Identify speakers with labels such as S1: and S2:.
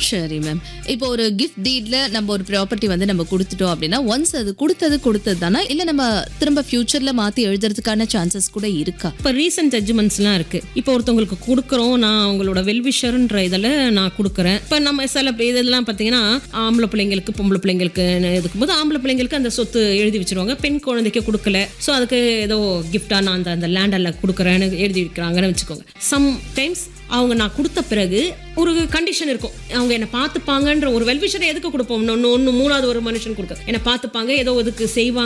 S1: சரி மேம் இப்போ ஒரு கிஃப்ட் டீட்ல நம்ம ஒரு ப்ராப்பர்ட்டி வந்து நம்ம கொடுத்துட்டோம் அப்படின்னா ஒன்ஸ் அது கொடுத்தது கொடுத்தது தானா இல்ல நம்ம திரும்ப ஃபியூச்சர்ல மாத்தி எழுதுறதுக்கான சான்சஸ் கூட இருக்கா
S2: இப்போ ரீசன்ட் ஜட்ஜ்மெண்ட்ஸ்லாம் இருக்கு இப்போ ஒருத்தவங்களுக்கு கொடுக்குறோம் நான் அவங்களோட வெல்விஷர்ன்ற இதில் நான் கொடுக்குறேன் இப்போ நம்ம சில பே- இதெல்லாம் பார்த்தீங்கன்னா ஆம்பளை பிள்ளைங்களுக்கு பொம்பளை பிள்ளைங்களுக்கு இருக்கும்போது ஆம்பளை பிள்ளைங்களுக்கு அந்த சொத்து எழுதி வச்சிருவாங்க பெண் குழந்தைக்கு கொடுக்கல ஸோ அதுக்கு ஏதோ கிஃப்டாக நான் அந்த அந்த லேண்டெல்லாம் கொடுக்குறேன்னு எழுதி வைக்கிறாங்கன்னு வச்சுக்கோங்க சம்டைம்ஸ் அவங்க நான் கொடுத்த பிறகு ஒரு கண்டிஷன் இருக்கும் அவங்க என்னை பார்த்துப்பாங்கன்ற ஒரு வெல்விஷரை எதுக்கு கொடுப்போம் ஒன்று ஒன்று மூணாவது ஒரு மனுஷன் கொடுக்க என்னை பார்த்துப்பாங்க ஏதோ இதுக்கு செய்வாங்க